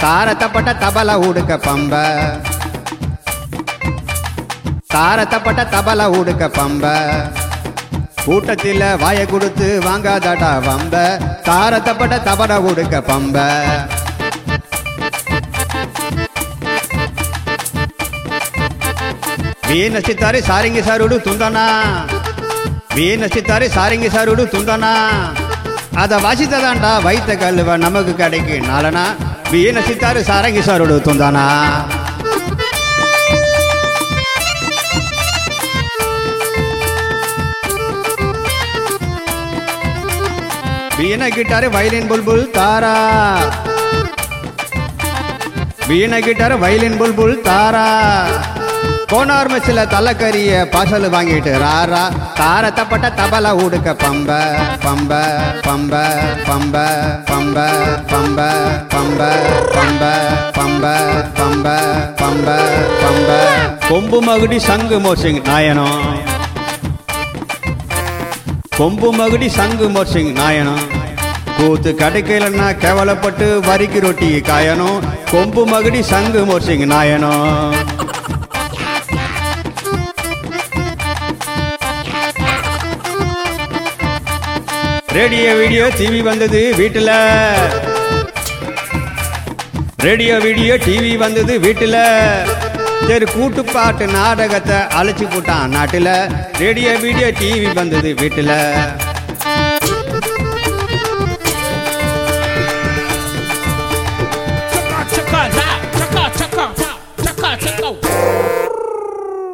தாரத்தப்பட்ட தபல உடுக்க பம்ப தாரத்தப்பட்ட தபல உடுக்க பம்ப கூட்டத்தில் வாய கொடுத்து வாங்காதாடா வம்ப தாரத்தப்பட்ட தபல உடுக்க பம்ப వీనసితారి సారంగి సారుడు తుందనా வீணசித்தாரி சாரங்கி சாருடு துந்தனா அத வாசித்ததாண்டா வைத்த கல்லுவ நமக்கு கிடைக்கு நாளனா வீணசித்தாரு சாரங்கி சாருடு துந்தானா வீண guitar violin bulbul tara veena guitar violin bulbul tara கோனார் மெச்சில தலைக்கறிய பாசல் வாங்கிட்டு ராரா தாரத்தப்பட்ட தபல உடுக்க பம்ப பம்ப பம்ப பம்ப பம்ப பம்ப பம்ப பம்ப பம்ப பம்ப பம்ப பம்ப கொம்பு மகுடி சங்கு மோசிங் நாயனம் கொம்பு மகுடி சங்கு மோசிங் நாயனம் கூத்து கிடைக்கலன்னா கேவலப்பட்டு வரிக்கு ரொட்டி காயணும் கொம்பு மகுடி சங்கு மோசிங் நாயனம் ரேடியோ வீடியோ டிவி வந்தது வீட்டுல ரேடியோ வீடியோ டிவி வந்தது வீட்டுல சரி கூட்டுப்பாட்டு நாடகத்தை அழைச்சி போட்டான் நாட்டுல ரேடியோ வீடியோ டிவி வந்தது வீட்டுல